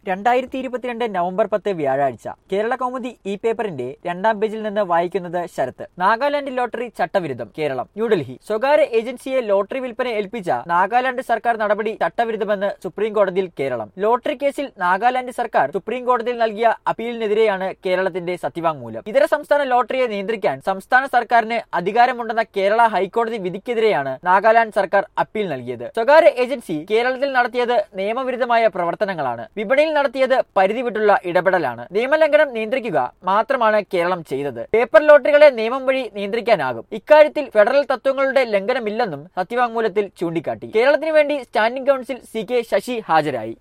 രണ്ടായിരത്തി ഇരുപത്തിരണ്ട് നവംബർ പത്ത് വ്യാഴാഴ്ച കേരള കൗമുദി ഇ പേപ്പറിന്റെ രണ്ടാം പേജിൽ നിന്ന് വായിക്കുന്നത് ശരത്ത് നാഗാലാൻഡ് ലോട്ടറി ചട്ടവിരുദ്ധം കേരളം ന്യൂഡൽഹി സ്വകാര്യ ഏജൻസിയെ ലോട്ടറി വിൽപ്പന ഏൽപ്പിച്ച നാഗാലാൻഡ് സർക്കാർ നടപടി ചട്ടവിരുദ്ധമെന്ന് സുപ്രീം കോടതിയിൽ കേരളം ലോട്ടറി കേസിൽ നാഗാലാൻഡ് സർക്കാർ സുപ്രീം കോടതിയിൽ നൽകിയ അപ്പീലിനെതിരെയാണ് കേരളത്തിന്റെ സത്യവാങ്മൂലം ഇതര സംസ്ഥാന ലോട്ടറിയെ നിയന്ത്രിക്കാൻ സംസ്ഥാന സർക്കാരിന് അധികാരമുണ്ടെന്ന കേരള ഹൈക്കോടതി വിധിക്കെതിരെയാണ് നാഗാലാൻഡ് സർക്കാർ അപ്പീൽ നൽകിയത് സ്വകാര്യ ഏജൻസി കേരളത്തിൽ നടത്തിയത് നിയമവിരുദ്ധമായ പ്രവർത്തനങ്ങളാണ് വിപണിയിൽ നടത്തിയത് പരിധി വിട്ടുള്ള ഇടപെടലാണ് നിയമലംഘനം നിയന്ത്രിക്കുക മാത്രമാണ് കേരളം ചെയ്തത് പേപ്പർ ലോട്ടറികളെ നിയമം വഴി നിയന്ത്രിക്കാനാകും ഇക്കാര്യത്തിൽ ഫെഡറൽ തത്വങ്ങളുടെ ലംഘനമില്ലെന്നും സത്യവാങ്മൂലത്തിൽ ചൂണ്ടിക്കാട്ടി കേരളത്തിന് വേണ്ടി standing counsel C K Sasi ഹാജരായി